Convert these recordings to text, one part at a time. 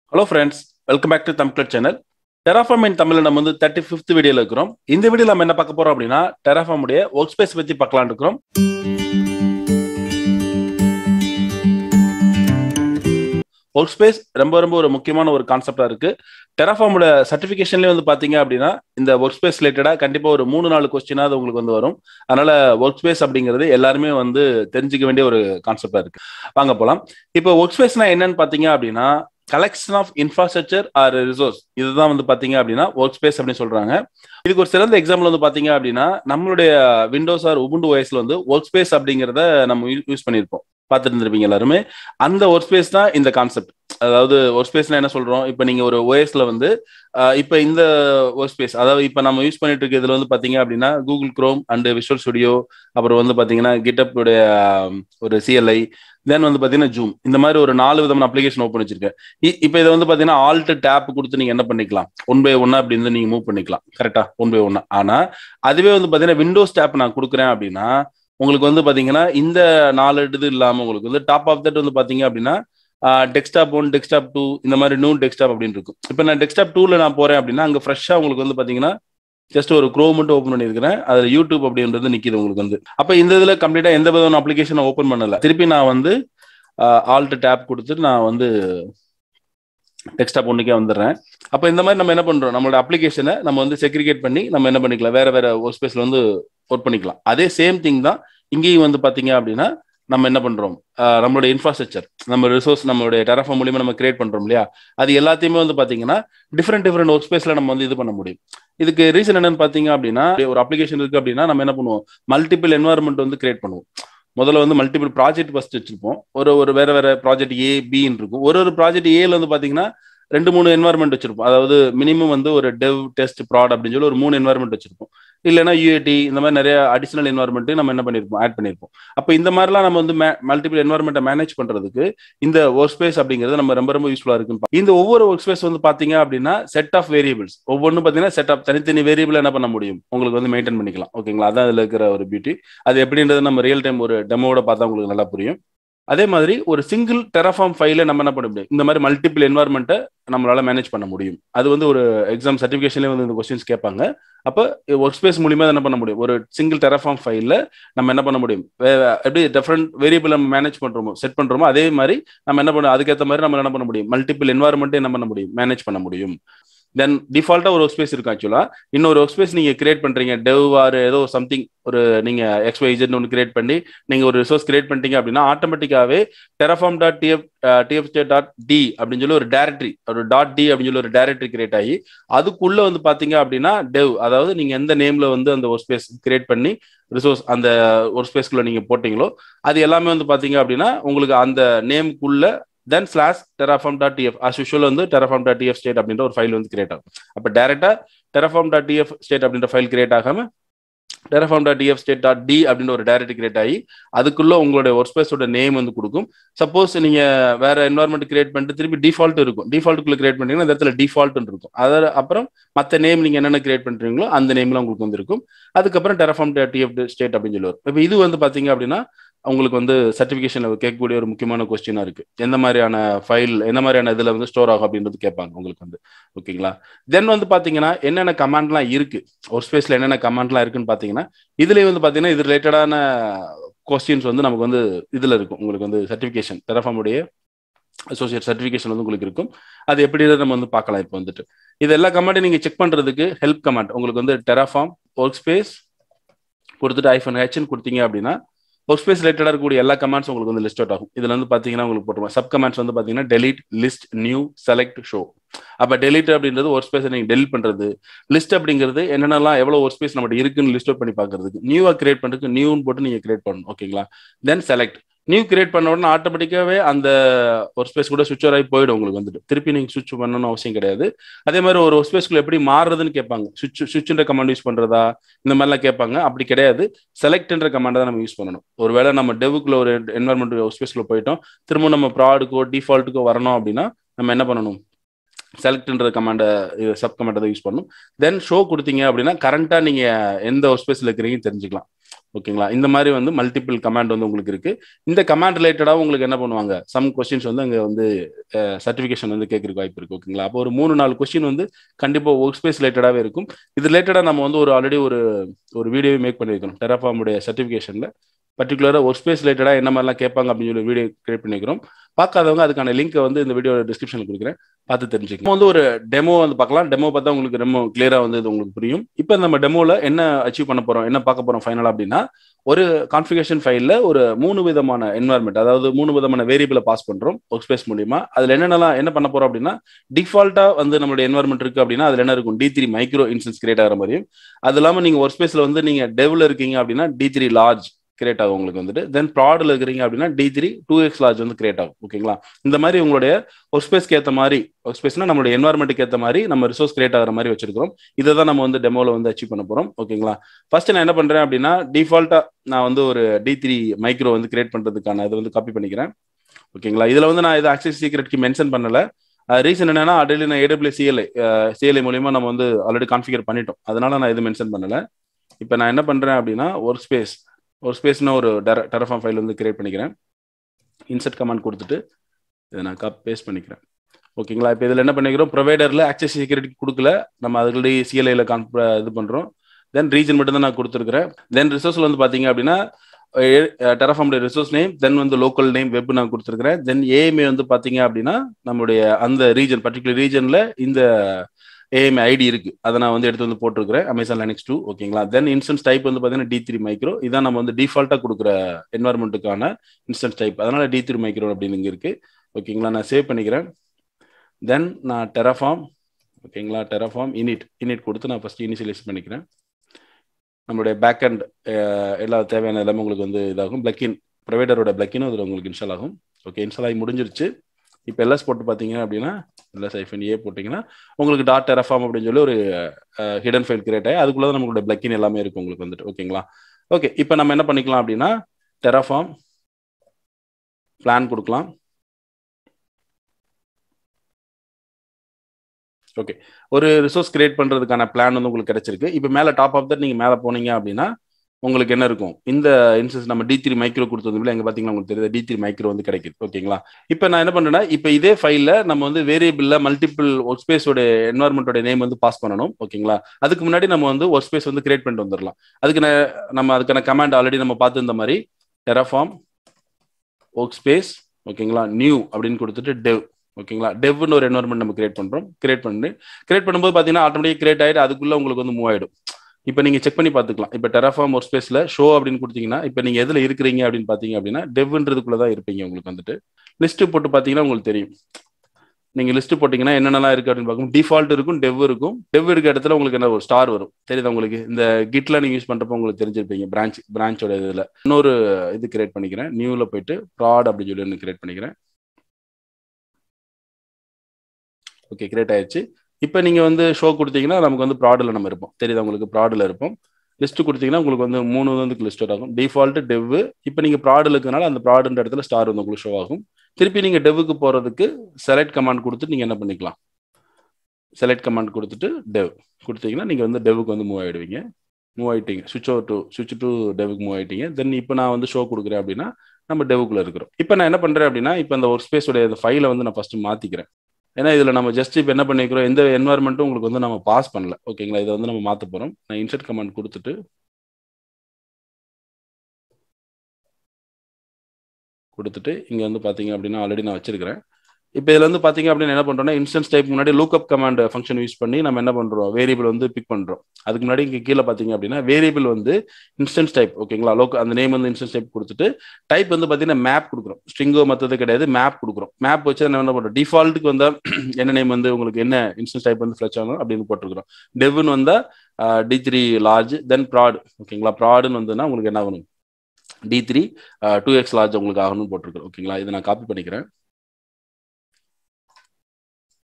hello friends welcome back to Tamil channel Terraform in தமிழ்ல நம்ம வந்து தேர்ட்டி ஃபிஃப்த் வீடியோல இருக்கிறோம் இந்த வீடியோ நம்ம என்ன பார்க்க போறோம் அப்படின்னா டெராஃபார்ம் உடைய ஒர்க் ஸ்பேஸ் பத்தி பார்க்கலாம் இருக்கிறோம் ஒர்க் ஸ்பேஸ் ரொம்ப ரொம்ப ஒரு முக்கியமான ஒரு கான்செப்டா இருக்கு டெராஃபார்மோட சர்டிஃபிகேஷன்லேயே வந்து பாத்தீங்க அப்படின்னா இந்த ஒர்க் ஸ்பேஸ் ரிலேட்டடா கண்டிப்பா ஒரு மூணு நாலு கொஸ்டினாவது உங்களுக்கு வந்து வரும் அதனால ஒர்க் ஸ்பேஸ் அப்படிங்கிறது எல்லாருமே வந்து தெரிஞ்சுக்க வேண்டிய ஒரு கான்செப்டா இருக்கு வாங்க போலாம் இப்போ ஒர்க் ஸ்பேஸ்னா என்னன்னு பாத்தீங்க அப்படின்னா collection of infrastructure or resource இதுதான் வந்து பாத்தீங்க அப்படின்னா ஒர்க் ஸ்பேஸ் அப்படின்னு சொல்றாங்க இதுக்கு ஒரு சிறந்த எக்ஸாம்பிள் வந்து பாத்தீங்க அப்படின்னா நம்மளுடைய விண்டோஸ் ஆர் உபுண்டு ஓஎஸ்ல வந்து ஒர்க் ஸ்பேஸ் அப்படிங்கிறத நம்ம யூஸ் பண்ணியிருப்போம் பார்த்துட்டு இருந்திருப்பீங்க எல்லாருமே அந்த ஒர்க் ஸ்பேஸ் தான் இந்த கான்செப்ட் அதாவது ஒர்க் ஸ்பேஸ்னா என்ன சொல்றோம் இப்போ நீங்க ஒரு ஓஎஸ்ல வந்து இப்போ இந்த ஒர்க் ஸ்பேஸ் அதாவது இப்போ நம்ம யூஸ் பண்ணிட்டு இருக்க இதுல வந்து பாத்தீங்க அப்படின்னா Google Chrome and visual studio அப்புறம் வந்து பாத்தீங்கன்னா கிட்டப் உடைய ஒரு சிஎல்ஐ தென் வந்து பாத்தீங்கன்னா ஜூம் இந்த மாதிரி ஒரு நாலு விதமான அப்ளிகேஷன் ஓப்பன் வச்சிருக்கேன் இப்போ இதை வந்து பாத்தீங்கன்னா ஆல்ட் டேப் கொடுத்து நீங்க என்ன பண்ணிக்கலாம் ஒன் பை ஒன்னா அப்படி இருந்து நீங்க மூவ் பண்ணிக்கலாம் கரெக்டா ஒன் பை ஒன்னா ஆனா அதுவே வந்து பாத்தீங்கன்னா விண்டோஸ் டேப் நான் கொடுக்குறேன் அப்படின்னா உங்களுக்கு வந்து பாத்தீங்கன்னா இந்த நாலு இது இல்லாம உங்களுக்கு வந்து டாப் ஆஃப் தட் வந்து பாத்தீங்க அப்படின்னா டெஸ்க்டாப் ஒன் டெஸ்க்டாப் டூ இந்த மாதிரி நியூ டெஸ்க்டாப் அப்படின்னு இருக்கும் இப்போ நான் டெஸ்க்டாப் டூல நான் போறேன் அப்படின்னா அங்கே ஃப்ரெஷ்ஷாக உங்களுக்கு வந்து பாத்தீங்கன்னா ஜஸ்ட் ஒரு க்ரோ மட்டும் ஓப்பன் பண்ணியிருக்கிறேன் அதில் யூடியூப் அப்படின்றது நிற்கிது உங்களுக்கு வந்து அப்போ இந்த இதில் கம்ப்ளீட்டாக எந்த விதமான அப்ளிகேஷன் ஓப்பன் பண்ணல திருப்பி நான் வந்து ஆல்ட் டேப் கொடுத்துட்டு நான் வந்து டெஸ்க்டாப் ஒன்றுக்கே வந்துடுறேன் அப்போ இந்த மாதிரி நம்ம என்ன பண்ணுறோம் நம்மளோட அப்ளிகேஷனை நம்ம வந்து செக்ரிகேட் பண்ணி நம்ம என்ன பண்ணிக்கலாம் வேற வேற ஒர்க் ஸ்பேஸில் வந்து ஒர்க் பண்ணிக்கலாம் அதே சேம் திங் தான் இங்கேயும் வந்து பார்த்தீங்க அப்படின்னா நம்ம என்ன பண்றோம் நம்மளோட இன்ஃப்ராஸ்ட்ரக்சர் நம்ம ரிசோர்ஸ் நம்மளுடைய டெராஃபார்ம் மூலியமா நம்ம கிரியேட் பண்றோம் இல்லையா அது எல்லாத்தையுமே வந்து பாத்தீங்கன்னா டிஃப்ரெண்ட் டிஃப்ரெண்ட் ஒர்க் ஸ்பேஸ்ல நம்ம வந்து இது பண்ண முடியும் இதுக்கு ரீசன் என்னன்னு பாத்தீங்க அப்படின்னா ஒரு அப்ளிகேஷன் இருக்கு அப்படின்னா நம்ம என்ன பண்ணுவோம் மல்டிபிள் என்வாயர்மெண்ட் வந்து கிரியேட் பண்ணுவோம் முதல்ல வந்து மல்டிபிள் ப்ராஜெக்ட் ஃபர்ஸ்ட் வச்சிருப்போம் ஒரு ஒரு வேற வேற ப்ராஜெக்ட் ஏ பின்னு இருக்கும் ஒரு ஒரு ப்ராஜெக்ட் ஏல வந்து பாத்தீங்கன்னா ரெண்டு மூணு என்வாயர்மெண்ட் வச்சிருப்போம் அதாவது மினிமம் வந்து ஒரு டெவ் டெஸ்ட் ப்ராட் அப்படின்னு சொல்லி ஒரு மூணு என்வாயர்மெண்ட் வச்சிருப்போம் இல்லைன்னா யூஏடி இந்த மாதிரி நிறைய அடிஷனல் என்வாயர்மெண்ட் நம்ம என்ன பண்ணிருப்போம் ஆட் பண்ணிருப்போம் அப்போ இந்த மாதிரிலாம் நம்ம வந்து மல்டிபிள் என்வாயர்மெண்ட்டை மேனேஜ் பண்றதுக்கு இந்த ஒர்க் ஸ்பேஸ் அப்படிங்கிறது நம்ம ரொம்ப ரொம்ப யூஸ்ஃபுல்லா இருக்கு இந்த ஒவ்வொரு ஒர்க் ஸ்பேஸ் வந்து பாத்தீங்க அப்படின்னா செட் ஆஃப் வேரியபிள்ஸ் ஒவ்வொன்றும் பாத்தீங்கன்னா செட் ஆஃப் தனித்தனி வேரியபிள் என்ன பண்ண முடியும் உங்களுக்கு வந்து மெயின்டைன் பண்ணிக்கலாம் ஓகேங்களா அதான் இதுல இருக்கிற ஒரு பியூட்டி அது எப்படின்றது நம்ம ரியல் டைம் ஒரு டெமோட பார்த்தா உங்களுக்கு நல்லா புரியும் அதே மாதிரி ஒரு சிங்கிள் டெராஃபார்ம் ஃபைல நம்ம என்ன பண்ண முடியும் இந்த மாதிரி மல்டிபிள் என்வாயர்மெண்ட்டை நம்மளால மேனேஜ் பண்ண முடியும் அது வந்து ஒரு எக்ஸாம் சர்டிஃபிகேஷன்லேயே வந்து இந்த கொஸ்டின்ஸ் கேட்பாங்க அப்போ ஒர்க் ஸ்பேஸ் மூலியமா என்ன பண்ண முடியும் ஒரு சிங்கிள் டெராஃபார்ம் ஃபைலில் நம்ம என்ன பண்ண முடியும் எப்படி டிஃப்ரெண்ட் வேரியபிள் நம்ம மேனேஜ் பண்றோமோ செட் பண்றோமோ அதே மாதிரி நம்ம என்ன பண்ண அதுக்கேற்ற மாதிரி நம்ம என்ன பண்ண முடியும் மல்டிபிள் என்வாயர்மெண்ட்டே என்ன பண்ண முடியும் மேனேஜ் பண்ண முடியும் தென் டிஃபால்ட்டா ஒரு ஒர்க் ஸ்பேஸ் இருக்கு ஆக்சுவலா இன்னொரு ஒர்க் ஸ்பேஸ் நீங்க கிரியேட் பண்றீங்க டெவ் ஆர் ஏதோ சம்திங் ஒரு நீங்க எக்ஸ்ஒய்ஜெட் ஒன்று கிரியேட் பண்ணி நீங்க ஒரு ரிசோர்ஸ் கிரியேட் பண்ணிட்டீங்க அப்படின்னா ஆட்டோமேட்டிக்காவே Terraform dot TF TFJ dot D அப்படின்னு சொல்லி ஒரு டேரக்டரி ஒரு டாட் டி அப்படின்னு சொல்லி ஒரு டேரக்டரி கிரியேட் ஆகி அதுக்குள்ள வந்து பாத்தீங்க அப்படின்னா டெவ் அதாவது நீங்க எந்த நேம்ல வந்து அந்த ஒர்க் ஸ்பேஸ் கிரியேட் பண்ணி ரிசோர்ஸ் அந்த ஒர்க் ஸ்பேஸ்க்குள்ள நீங்க போட்டீங்களோ அது எல்லாமே வந்து பாத்தீங்க அப்படின்னா உங்களுக்கு அந்த நேமுக்குள்ள then slash Terraform dot TF as usual வந்து டெராஃபார்ம் டாட் டிஎஃப் ஸ்டேட் அப்படின்ற ஒரு ஃபைல் வந்து கிரியேட் ஆகும் அப்போ டேரக்டா டெராஃபார்ம் டாட் டிஎஃப் ஸ்டேட் அப்படின்ற ஃபைல் கிரியேட் ஆகாம Terraform dot TF state dot D அப்படின்ற ஒரு டேரக்ட் கிரியேட் ஆகி அதுக்குள்ள உங்களுடைய ஒர்க் ஸ்பேஸோட நேம் வந்து கொடுக்கும் சப்போஸ் நீங்க வேற என்வரன்மெண்ட் கிரியேட் பண்ணிட்டு திருப்பி டிஃபால்ட் இருக்கும் டிஃபால்ட்டுக்குள்ள கிரியேட் பண்ணீங்கன்னா இந்த இடத்துல டிஃபால்ட் இருக்கும் அதில் அப்புறம் மற்ற நேம் நீங்க என்னென்ன கிரியேட் பண்றீங்களோ அந்த நேம்ல உங்களுக்கு வந்து இருக்கும் அதுக்கப்புறம் டெராஃபார்ம் டாட் டிஎஃப் ஸ்டேட் அப்படின்னு சொல்லி வரும் இப்போ இது வந்து பாத்தீங்க அப்படின்னா உங்களுக்கு வந்து சர்டிஃபிகேஷன்ல கேட்கக்கூடிய ஒரு முக்கியமான கொஸ்டினா இருக்கு எந்த மாதிரியான ஃபைல் எந்த மாதிரியான இதுல வந்து ஸ்டோர் ஆகும் அப்படின்றது கேட்பாங்க உங்களுக்கு வந்து ஓகேங்களா தென் வந்து பாத்தீங்கன்னா என்னென்ன கமாண்ட்லாம் இருக்கு ஒரு ஸ்பேஸ்ல என்னென்ன கமாண்ட்லாம் இருக்குன்னு பாத்தீங்கன்னா இதுலயே வந்து பாத்தீங்கன்னா இது ரிலேட்டடான கொஸ்டின்ஸ் வந்து நமக்கு வந்து இதுல இருக்கும் உங்களுக்கு வந்து சர்டிஃபிகேஷன் டெரஃபார்முடைய அசோசியேட் சர்டிஃபிகேஷன் வந்து உங்களுக்கு இருக்கும் அது எப்படி நம்ம வந்து பார்க்கலாம் இப்போ வந்துட்டு இது எல்லா கமாண்டையும் நீங்க செக் பண்றதுக்கு ஹெல்ப் கமாண்ட் உங்களுக்கு வந்து டெராஃபார்ம் ஒர்க் ஸ்பேஸ் கொடுத்துட்டு ஐஃபோன் ஹெச்னு கொடுத்தீங்க அப்படின்னா ஒர்க் ஸ்பேஸ் ரிலேட்டடாக இருக்கக்கூடிய எல்லா கமெண்ட்ஸ் உங்களுக்கு வந்து லிஸ்ட் அவுட் ஆகும் இதுல வந்து பாத்தீங்கன்னா உங்களுக்கு போட்டுருவோம் சப் கமெண்ட்ஸ் வந்து பாத்தீங்கன்னா delete list new select show அப்ப டெலிட் அப்படின்றது ஒர்க் ஸ்பேஸ் நீங்க டெலிட் பண்றது லிஸ்ட் அப்படிங்கிறது என்னென்னலாம் எவ்வளவு ஒர்க் ஸ்பேஸ் நம்ம இருக்குன்னு லிஸ்ட் அவுட் பண்ணி பாக்குறதுக்கு நியூவா கிரியேட் பண்றதுக்கு நியூன்னு போட்டு நீங்க கிரியேட் பண்ணணும் ஓகேங்களா தென் செலக்ட் நியூ கிரியேட் பண்ண உடனே ஆட்டோமேட்டிக்காவே அந்த ஒரு ஸ்பேஸ் கூட சுவிட்ச் ஆகி போயிடும் உங்களுக்கு வந்துட்டு திருப்பி நீங்க சுவிட்ச் பண்ணணும்னு அவசியம் கிடையாது அதே மாதிரி ஒரு ஸ்பேஸ்க்குள்ள எப்படி மாறுறதுன்னு கேட்பாங்க சுவிட்ச் சுவிட்ச்ன்ற கமாண்ட் யூஸ் பண்றதா இந்த மாதிரிலாம் கேட்பாங்க அப்படி கிடையாது செலக்ட்ன்ற கமாண்டை தான் நம்ம யூஸ் பண்ணணும் ஒருவேளை நம்ம டெவுக்குள்ள ஒரு என்வரன்மெண்ட் ஸ்பேஸ்க்குள்ள போயிட்டோம் திரும்ப நம்ம ப்ராடுக்கோ டிஃபால்ட்டுக்கோ வரணும் அப்படின்னா நம்ம என்ன பண்ணணும் செலக்ட்ன்ற கமாண்டை சப் கமாண்டை தான் யூஸ் பண்ணணும் தென் ஷோ கொடுத்தீங்க அப்படின்னா கரண்டா நீங்க எந்த ஒரு ஸ்பேஸ்ல இருக்கிறீங்கன்னு தெரிஞ்சுக்கலாம் ஓகேங்களா இந்த மாதிரி வந்து மல்டிபிள் கமாண்ட் வந்து உங்களுக்கு இருக்கு இந்த கமாண்ட் ரிலேட்டடாக உங்களுக்கு என்ன பண்ணுவாங்க சம் கொஸ்டின்ஸ் வந்து அங்கே வந்து சர்டிஃபிகேஷன் வந்து கேட்கறதுக்கு வாய்ப்பு இருக்கு ஓகேங்களா அப்போ ஒரு மூணு நாலு கொஸ்டின் வந்து கண்டிப்பாக ஒர்க் ஸ்பேஸ் ரிலேட்டடாகவே இருக்கும் இது ரிலேட்டடாக நம்ம வந்து ஒரு ஆல்ரெடி ஒரு ஒரு வீடியோவே மேக் பண்ணியிருக்கோம் டெராஃபார்முடைய சர்டிஃபிகேஷனில் பர்டிகுலராக ஒர்க் ஸ்பேஸ் ரிலேட்டடாக என்ன மாதிரிலாம் கேட்பாங்க அப்படின்னு சொல்லி வீடியோ கிரியேட் பண்ணிக்கிறோம் பார்க்காதவங்க அதுக்கான லிங்க்கை வந்து இந்த வீடியோ டிஸ்கிரிப்ஷனில் கொடுக்குறேன் பார்த்து தெரிஞ்சுக்கணும் வந்து ஒரு டெமோ வந்து பார்க்கலாம் டெமோ பார்த்தா உங்களுக்கு ரொம்ப கிளியராக வந்து இது உங்களுக்கு புரியும் இப்போ நம்ம டெமோவில் என்ன அச்சீவ் பண்ண போகிறோம் என்ன பார்க்க போகிறோம் ஃபைனலாக அப்படின்னா ஒரு கான்ஃபிகேஷன் ஃபைலில் ஒரு மூணு விதமான என்வாயர்மெண்ட் அதாவது மூணு விதமான வேரியபிளை பாஸ் பண்ணுறோம் ஒர்க் ஸ்பேஸ் மூலியமா அதில் என்னென்னலாம் என்ன பண்ண போகிறோம் அப்படின்னா டிஃபால்ட்டாக வந்து நம்மளுடைய என்வாயர்மெண்ட் இருக்குது அப்படின்னா அதில் என்ன இருக்கும் T three micro instance create ஆகிற மாதிரியும் அது இல்லாமல் நீங்கள் ஒர்க் ஸ்பேஸில் வந்து நீங்கள் டெவலில் இருக்கீங்க அப்படின்னா டி த்ரீ லார்ஜ் கிரியேட் ஆகும் உங்களுக்கு வந்துட்டு தென் ப்ராடில் இருக்கிறீங்க அப்படின்னா T three two X large வந்து கிரியேட் ஆகும் ஓகேங்களா இந்த மாதிரி உங்களுடைய ஒர்க் ஸ்பேஸ்க்கு ஏற்ற மாதிரி ஒர்க் ஸ்பேஸ்னா நம்மளுடைய என்வாரன்மெண்ட்டுக்கு ஏற்ற மாதிரி நம்ம ரிசோர்ஸ் கிரியேட் ஆகிற மாதிரி வச்சிருக்கிறோம் இதை தான் நம்ம வந்து டெமோவில் வந்து அச்சீவ் பண்ண போகிறோம் ஓகேங்களா ஃபர்ஸ்ட் நான் என்ன பண்ணுறேன் அப்படின்னா டிஃபால்ட்டாக நான் வந்து ஒரு டி த்ரீ மைக்ரோ வந்து கிரியேட் பண்ணுறதுக்கான இது வந்து காப்பி பண்ணிக்கிறேன் ஓகேங்களா இதில் வந்து நான் இது ஆக்சஸ் சீக்ரெட்க்கு மென்ஷன் பண்ணலை ரீசன் என்னன்னா ஆல்ரெடி நான் ஏடபிள்யூ சிஎல்ஐ சிஎல்ஐ மூலியமா நம்ம வந்து ஆல்ரெடி கான்ஃபிகர் பண்ணிட்டோம் அதனால நான் இது மென்ஷன் பண்ணலை இப்போ நான் என்ன பண்ணுறேன் அப்படின்னா ஒர்க் ஸ்பேஸ் ஒரு ஸ்பேஸ்னா ஒரு டெரஃபார்ம் ஃபைல் வந்து கிரியேட் பண்ணிக்கிறேன் இன்சர்ட் கமாண்ட் கொடுத்துட்டு இதை நான் கப் பேஸ்ட் பண்ணிக்கிறேன் ஓகேங்களா இப்போ இதில் என்ன பண்ணிக்கிறோம் ப்ரொவைடரில் ஆக்சஸ் செக்யூரிட்டி கொடுக்கல நம்ம அதுக்கு சிஎல்ஐல கான் இது பண்ணுறோம் தென் ரீஜன் மட்டும் தான் நான் கொடுத்துருக்கிறேன் தென் ரிசோர்ஸில் வந்து பார்த்தீங்க அப்படின்னா டெரஃபார்முடைய ரிசோர்ஸ் நேம் தென் வந்து லோக்கல் நேம் வெப் நான் கொடுத்துருக்கிறேன் தென் ஏஎம்ஏ வந்து பார்த்தீங்க அப்படின்னா நம்மளுடைய அந்த ரீஜன் பர்டிகுலர் ரீஜனில் இந்த ஏஎம் ஐடி இருக்கு அதை நான் வந்து எடுத்து வந்து போட்டிருக்கிறேன் அமேசான் லைனக்ஸ் டூ ஓகேங்களா தென் இன்ஸ்டன்ஸ் டைப் வந்து பார்த்தீங்கன்னா டி த்ரீ மைக்ரோ இதான் நம்ம வந்து டிஃபால்ட்டாக கொடுக்குற என்வாரன்மெண்ட்டுக்கான இன்ஸ்டன்ஸ் டைப் அதனால டி த்ரீ மைக்ரோ அப்படின்னு இங்கே இருக்கு ஓகேங்களா நான் சேவ் பண்ணிக்கிறேன் தென் நான் டெராஃபார்ம் ஓகேங்களா டெராஃபார்ம் இனிட் இனிட் கொடுத்து நான் ஃபர்ஸ்ட் இனிஷியலைஸ் பண்ணிக்கிறேன் நம்மளுடைய பேக் அண்ட் எல்லா தேவையான எல்லாமே உங்களுக்கு வந்து இதாகும் பிளக்கின் ப்ரொவைடரோட பிளக்கினும் அதில் உங்களுக்கு இன்ஸ்டால் ஆகும் ஓகே இன்ஸ்டால் ஆகி முடிஞ்சிருச்சு இப்போ எல்எஸ் போட்டு பார்த்தீங்க அப்படின்னா எல்எஸ் ஐஃபன் ஏ போட்டிங்கன்னா உங்களுக்கு டாட் டெரஃபார்ம் அப்படின்னு சொல்லி ஒரு ஹிடன் ஃபைல் கிரியேட் ஆகி அதுக்குள்ள தான் நம்மளுடைய பிளக்கின் எல்லாமே இருக்கும் உங்களுக்கு வந்துட்டு ஓகேங்களா ஓகே இப்போ நம்ம என்ன பண்ணிக்கலாம் அப்படின்னா டெரஃபார்ம் பிளான் கொடுக்கலாம் ஓகே ஒரு ரிசோர்ஸ் கிரியேட் பண்ணுறதுக்கான பிளான் வந்து உங்களுக்கு கிடைச்சிருக்கு இப்போ மேலே டாப் ஆஃப் தட் நீங்கள் மேலே போனீங்க அப்படின்னா உங்களுக்கு என்ன இருக்கும் இந்த இன்சன்ஸ் நம்ம டி த்ரீ மைக்ரோ கொடுத்தது எங்க பாத்தீங்கன்னா உங்களுக்கு தெரியுது டி த்ரீ மைக்ரோ வந்து கிடைக்குது ஓகேங்களா இப்போ நான் என்ன பண்றேன்னா இப்போ இதே ஃபைல்ல நம்ம வந்து வேரியபிள்ல மல்டிபிள் ஒர்க் ஸ்பேஸோட என்வரன்மெண்டோட நேம் வந்து பாஸ் பண்ணணும் ஓகேங்களா அதுக்கு முன்னாடி நம்ம வந்து ஒர்க் ஸ்பேஸ் வந்து கிரியேட் பண்ணிட்டு வந்துடலாம் அதுக்கு நம்ம அதுக்கான கமாண்ட் ஆல்ரெடி நம்ம பார்த்து இந்த மாதிரி டெராஃபார்ம் ஒர்க் ஸ்பேஸ் ஓகேங்களா நியூ அப்படின்னு கொடுத்துட்டு டெவ் ஓகேங்களா டெவ்னு ஒரு என்வரன்மெண்ட் நம்ம கிரியேட் பண்றோம் கிரியேட் பண்ணி கிரியேட் பண்ணும்போது பார்த்தீங்கன்னா ஆட்டோமேட்டிக் கிரியேட் ஆகிட்டு அதுக்குள்ள உங்களுக்கு வந்து மூவ் ஆயிடும் இப்போ நீங்க செக் பண்ணி பார்த்துக்கலாம் இப்போ டெராஃபார்ம் ஒர்க் ஸ்பேஸ்ல ஷோ அப்படின்னு கொடுத்தீங்கன்னா இப்போ நீங்க எதுல இருக்கிறீங்க அப்படின்னு பாத்தீங்க அப்படின்னா டெவ்ன்றதுக்குள்ள தான் இருப்பீங்க உங்களுக்கு வந்துட்டு லிஸ்ட் போட்டு பாத்தீங்கன்னா உங்களுக்கு தெரியும் நீங்க லிஸ்ட் போட்டீங்கன்னா என்னென்னலாம் இருக்கு அப்படின்னு பார்க்கும் டிஃபால்ட் இருக்கும் டெவ் இருக்கும் டெவ் இருக்க இடத்துல உங்களுக்கு என்ன ஒரு ஸ்டார் வரும் தெரியுதா உங்களுக்கு இந்த கிட்ல நீங்க யூஸ் பண்றப்போ உங்களுக்கு தெரிஞ்சிருப்பீங்க பிரான்ச் பிரான்ச்சோட இதுல இன்னொரு இது கிரியேட் பண்ணிக்கிறேன் நியூல போயிட்டு ப்ராட் அப்படின்னு சொல்லி ஒன்று கிரியேட் பண்ணிக்கிறேன் ஓகே கிரியேட் ஆயிடுச்சு இப்போ நீங்கள் வந்து ஷோ கொடுத்தீங்கன்னா நமக்கு வந்து ப்ராடில் நம்ம இருப்போம் தெரியுது உங்களுக்கு ப்ராடில் இருப்போம் லிஸ்ட் கொடுத்தீங்கன்னா உங்களுக்கு வந்து மூணு வந்து லிஸ்ட் ஆகும் டிஃபால்ட் டெவ் இப்போ நீங்கள் ப்ராடில் இருக்கனால அந்த ப்ராடுன்ற இடத்துல ஸ்டார் வந்து உங்களுக்கு ஷோ ஆகும் திருப்பி நீங்கள் டெவ்வுக்கு போகிறதுக்கு செலக்ட் கமாண்ட் கொடுத்துட்டு நீங்கள் என்ன பண்ணிக்கலாம் செலக்ட் கமாண்ட் கொடுத்துட்டு டெவ் கொடுத்தீங்கன்னா நீங்கள் வந்து டெவ்வுக்கு வந்து மூவ் ஆகிடுவீங்க மூவ் ஆகிட்டீங்க switch over to switch to டெவுக்கு மூவ் ஆகிட்டீங்க தென் இப்போ நான் வந்து ஷோ கொடுக்குறேன் அப்படின்னா நம்ம டெவுக்குள்ள இருக்கிறோம் இப்போ நான் என்ன பண்ணுறேன் அப்படின்னா இப்போ அந்த ஒர்க் ஸ்பேஸோட ஃபைலை வந்து நான் ஃபஸ்ட்டு மாற்றிக்கிறேன் ஏன்னா இதில் நம்ம ஜஸ்ட் இப்போ என்ன பண்ணிக்கிறோம் எந்த என்வாயர்மெண்ட்டும் உங்களுக்கு வந்து நம்ம பாஸ் பண்ணல ஓகேங்களா இதை வந்து நம்ம மாற்ற போகிறோம் நான் இன்சர்ட் கமாண்ட் கொடுத்துட்டு கொடுத்துட்டு இங்கே வந்து பார்த்தீங்க அப்படின்னா ஆல்ரெடி நான் வச்சிருக்கிறேன் இப்போ இதில் வந்து பார்த்தீங்க அப்படின்னு என்ன பண்ணுறோம்னா இன்ஸ்டன்ஸ் டைப் முன்னாடி லூக்அப் கமாண்ட் ஃபங்க்ஷன் யூஸ் பண்ணி நம்ம என்ன பண்ணுறோம் வேரியபிள் வந்து பிக் பண்ணுறோம் அதுக்கு முன்னாடி இங்கே கீழே பார்த்தீங்க அப்படின்னா வேரியபிள் வந்து இன்ஸ்டன்ஸ் டைப் ஓகேங்களா லோக் அந்த நேம் வந்து இன்ஸ்டன்ஸ் டைப் கொடுத்துட்டு டைப் வந்து பார்த்தீங்கன்னா மேப் கொடுக்குறோம் ஸ்ட்ரிங்கோ மற்றது கிடையாது மேப் கொடுக்குறோம் மேப் வச்சு என்ன பண்ணுறோம் டிஃபால்ட்டுக்கு வந்தால் என்ன நேம் வந்து உங்களுக்கு என்ன இன்ஸ்டன்ஸ் டைப் வந்து ஃப்ளச் ஆகணும் அப்படின்னு போட்டிருக்கிறோம் டெவ்னு வந்தால் T three large then prod ஓகேங்களா ப்ராடுன்னு வந்துன்னா உங்களுக்கு என்ன ஆகணும் T three two X large உங்களுக்கு ஆகணும்னு போட்டிருக்கிறோம் ஓகேங்களா இதை நான் காப்பி பண்ணிக்கிறேன்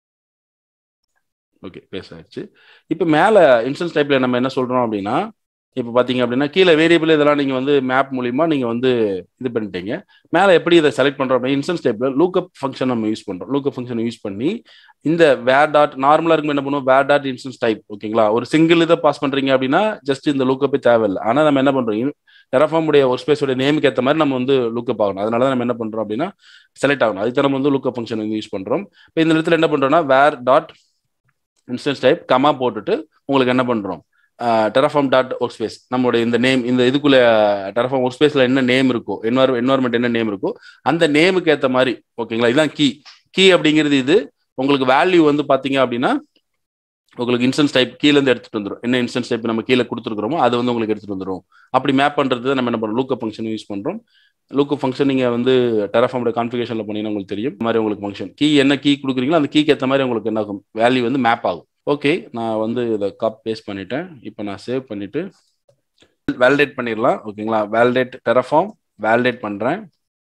ஓகே பேஸ் ஆயிடுச்சு இப்போ மேலே இன்சூரன்ஸ் டைப்ல நம்ம என்ன சொல்றோம் அப்படின்னா இப்போ பார்த்தீங்க அப்படின்னா கீழே வேரியபிள் இதெல்லாம் நீங்கள் வந்து மேப் மூலியமா நீங்கள் வந்து இது பண்ணிட்டீங்க மேலே எப்படி இதை செலக்ட் பண்ணுறோம் அப்படின்னா இன்ஸ்டன்ஸ் டைப்பில் லூக்கப் ஃபங்க்ஷன் நம்ம யூஸ் பண்ணுறோம் லூக்கப் ஃபங்க்ஷன் யூஸ் பண்ணி இந்த வேர் டாட் நார்மலாக இருக்கும் என்ன பண்ணுவோம் வேர் டாட் இன்ஸ்டன்ஸ் டைப் ஓகேங்களா ஒரு சிங்கிள் இதை பாஸ் பண்ணுறீங்க அப்படின்னா ஜஸ்ட் இந்த லூக்கப்பே தேவையில்லை ஆனால் நம்ம என்ன பண்ணுறோம் டெரஃபார்ம் உடைய ஒர்க் ஸ்பேஸோட நேமுக்கு ஏற்ற மாதிரி நம்ம வந்து லுக்கப் ஆகணும் அதனால தான் நம்ம என்ன பண்ணுறோம் அப்படின்னா செலக்ட் ஆகணும் அதுக்கு நம்ம வந்து லுக்கப் ஃபங்க்ஷன் வந்து யூஸ் பண்ணுறோம் இப்போ இந்த இடத்துல என்ன பண்ணுறோம்னா var dot instance type comma போட்டுட்டு உங்களுக்கு என்ன பண்ணுறோம் டெரஃபார்ம் டாட் ஒர்க் ஸ்பேஸ் நம்மளுடைய இந்த நேம் இந்த இதுக்குள்ள டெரஃபார்ம் ஒர்க் ஸ்பேஸ்ல என்ன நேம் இருக்கோ என்வார் என்வாரன்மெண்ட் என்ன நேம் இருக்கோ அந்த நேமுக்கு ஏற்ற மாதிரி ஓகேங்களா இதுதான் கீ கீ அப்படிங்கிறது இது உங்களுக்கு வேல்யூ வந்து பாத்தீங்க அப்படின்னா உங்களுக்கு இன்ஸ்டன்ஸ் டைப் கீழே இருந்து எடுத்துட்டு வந்துடும் என்ன இன்ஸ்டன்ஸ் டைப் நம்ம கீழே கொடுத்துருக்கிறோமோ அதை வந்து உங்களுக்கு எடுத்துட்டு வந்துடும் அப்படி மேப் பண்றது நம்ம என்ன பண்ணுறோம் லூக்கப் ஃபங்க்ஷன் யூஸ் பண்றோம் லூக்கப் ஃபங்க்ஷன் நீங்க வந்து டெரஃபார்மோட கான்ஃபிகேஷன்ல போனீங்கன்னா உங்களுக்கு தெரியும் இந்த மாதிரி உங்களுக்கு ஃபங்க்ஷன் கீ என்ன கீ கொடுக்குறீங்களோ அந்த கீக்கு ஏற்ற மாதிரி உங்களுக்கு என்ன ஆகும் வேல்யூ வந்து மேப் ஆகும் ஓகே நான் வந்து இதை காப் பேஸ்ட் பண்ணிட்டேன் இப்போ நான் சேவ் பண்ணிட்டு வேலிடேட் பண்ணிடலாம் ஓகேங்களா வேலிடேட் டெரஃபார்ம் வேலிடேட் பண்றேன்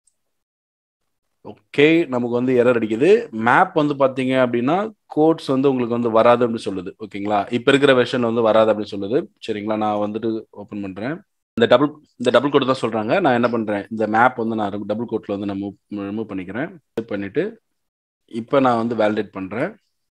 ஓகே நமக்கு வந்து எரர் அடிக்குது மேப் வந்து பாத்தீங்க அப்படின்னா கோட்ஸ் வந்து உங்களுக்கு வந்து வராது அப்படின்னு சொல்லுது ஓகேங்களா இப்போ இருக்கிற வெர்ஷன் வந்து வராது அப்படின்னு சொல்லுது சரிங்களா நான் வந்துட்டு ஓப்பன் பண்றேன் இந்த டபுள் இந்த டபுள் கோட் தான் சொல்றாங்க நான் என்ன பண்றேன் இந்த மேப் வந்து நான் டபுள் கோட்ல வந்து நான் மூவ் ரிமூவ் பண்ணிக்கிறேன் பண்ணிட்டு இப்போ நான் வந்து வேலிடேட் பண்றேன்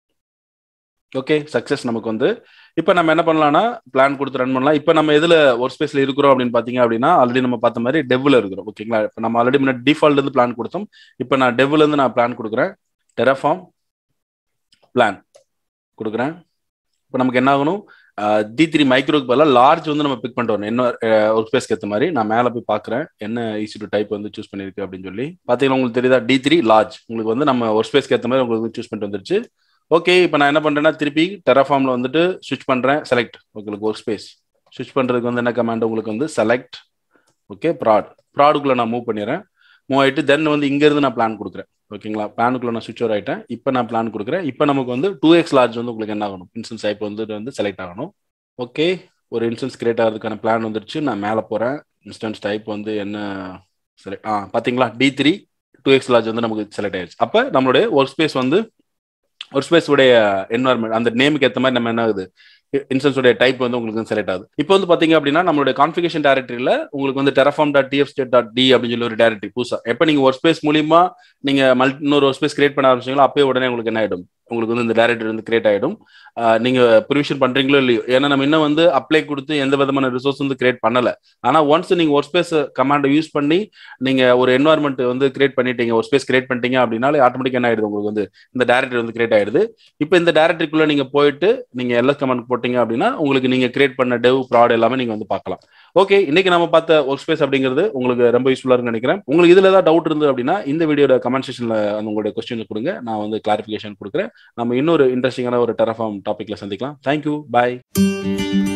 ஓகே சக்ஸஸ் நமக்கு வந்து இப்போ நம்ம என்ன பண்ணலாம்னா பிளான் கொடுத்து ரன் பண்ணலாம் இப்போ நம்ம எதுல ஒர்க் ஸ்பேஸ்ல இருக்கிறோம் அப்படின்னு பாத்தீங்க அப்படின்னா ஆல்ரெடி நம்ம பார்த்த மாதிரி டெவ்ல இருக்கிறோம் ஓகேங்களா இப்போ நம்ம ஆல்ரெடி முன்னாடி டிஃபால்ட் இருந்து பிளான் கொடுத்தோம் இப்போ நான் டெவ்ல இருந்து நான் பிளான் கொடுக்குறேன் டெரஃபார்ம் பிளான் கொடுக்குறேன் இப்போ நமக்கு என்ன ஆகணும் டி த்ரீ மைக்ரோக்கு பதிலாக லார்ஜ் வந்து நம்ம பிக் பண்ணிட்டு வரணும் என்ன ஒர்க் ஸ்பேஸ்க்கு ஏற்ற மாதிரி நான் மேலே போய் பார்க்குறேன் என்ன ஈஸி டு டைப் வந்து சூஸ் பண்ணியிருக்கு அப்படின்னு சொல்லி பார்த்தீங்கன்னா உங்களுக்கு தெரியுதா டி த்ரீ லார்ஜ் உங்களுக்கு வந்து நம்ம ஒர்க் ஸ்பேஸ்க்கு ஏற்ற மாதிரி உங்களுக்கு சூஸ் பண்ணிட்டு வந்துருச்சு ஓகே இப்போ நான் என்ன பண்ணுறேன்னா திருப்பி டெராஃபார்மில் வந்துட்டு ஸ்விட்ச் பண்ணுறேன் செலக்ட் உங்களுக்கு ஒர்க் ஸ்பேஸ் ஸ்விட்ச் பண்ணுறதுக்கு வந்து என்ன கமாண்ட் உங்களுக்கு வந்து செலக்ட் ஓகே ப்ராட் ப்ராடுக்குள்ளே நான் மூவ் பண்ணிடுறேன் மூவ் ஆகிட்டு தென் வந்து இங்கேருந்து நான் பிளான் கொடுக்குறேன் ஓகேங்களா பிளானுக்குள்ள நான் சுவிச் ஓவர் ஆகிட்டேன் இப்போ நான் பிளான் கொடுக்குறேன் இப்போ நமக்கு வந்து டூ எக்ஸ் லார்ஜ் வந்து உங்களுக்கு என்ன ஆகணும் இன்சூரன்ஸ் டைப் வந்து வந்து செலக்ட் ஆகணும் ஓகே ஒரு இன்சூரன்ஸ் கிரியேட் ஆகிறதுக்கான பிளான் வந்துருச்சு நான் மேலே போகிறேன் இன்ஸ்டன்ஸ் டைப் வந்து என்ன செலக்ட் ஆ பார்த்தீங்களா T three two X large வந்து நமக்கு செலக்ட் ஆயிடுச்சு அப்போ நம்மளுடைய ஒர்க் ஸ்பேஸ் வந்து ஒர்க் ஸ்பேஸ் உடைய என்வரன்மெண்ட் அந்த நேமுக்கு ஏற்ற மாதிரி நம்ம என்ன ஆகுது இன்ஸ்டன்ஸோட டைப் வந்து உங்களுக்கு செலக்ட் ஆகுது இப்போ வந்து பாத்தீங்க அப்படின்னா நம்மளுடைய கான்ஃபிகேஷன் டேரக்டரியில உங்களுக்கு வந்து Terraform dot TF state dot D அப்படின்னு சொல்லி ஒரு டேரக்டரி புதுசா எப்போ நீங்க ஒர்க் ஸ்பேஸ் மூலியமா நீங்க மல்டி இன்னொரு ஒர்க் ஸ்பேஸ் கிரியேட் பண்ண ஆரம்பிச்சீங்களோ அப்பயே உடனே உங்களுக்கு என்ன ஆயிடும் உங்களுக்கு வந்து இந்த டேரக்டரி வந்து கிரியேட் ஆயிடும் நீங்க ப்ரிவிஷன் பண்றீங்களோ இல்லையோ ஏன்னா நம்ம இன்னும் வந்து அப்ளை கொடுத்து எந்த விதமான ரிசோர்ஸ் வந்து கிரியேட் பண்ணல ஆனா ஒன்ஸ் நீங்க ஒர்க் ஸ்பேஸ் கமாண்டை யூஸ் பண்ணி நீங்க ஒரு என்வாரன்மெண்ட் வந்து கிரியேட் பண்ணிட்டீங்க ஒரு ஸ்பேஸ் கிரியேட் பண்ணிட்டீங்க அப்படின்னாலே ஆட்டோமேட்டிக் என்ன ஆயிடுது உங்களுக்கு வந்து இந்த டேரக்டரி வந்து கிரியேட் ஆயிடுது இப்போ இந்த டேரக்டரிக்குள்ள நீங்க போயிட்டு நீங்க எல்எஸ் கமாண்ட் போட்டீங்க அப்படின்னா உங்களுக்கு நீங்க கிரியேட் பண்ண டெவ் ப்ராட் எல்லாமே நீங்க வந்து பார்க்கலாம் ஓகே இன்னைக்கு நம்ம பார்த்த ஒர்க் ஸ்பேஸ் அப்படிங்கிறது உங்களுக்கு ரொம்ப யூஸ்ஃபுல்லா இருக்குன்னு நினைக்கிறேன் உங்களுக்கு இதுல ஏதாவது டவுட் இருந்து அப்படின்னா இந்த வீடியோட கமெண்ட் செக்ஷன்ல உங்களுடைய கொஸ்டின் கொடுங்க நான் வந்து கிளாரிஃபிகேஷன் கொடுக்குறேன் நம்ம இன்னொரு இன்ட்ரெஸ்டிங்கான ஒரு டெரஃபார்ம் டாபிக்ல சந்திக்கலாம் தேங்க்யூ பாய்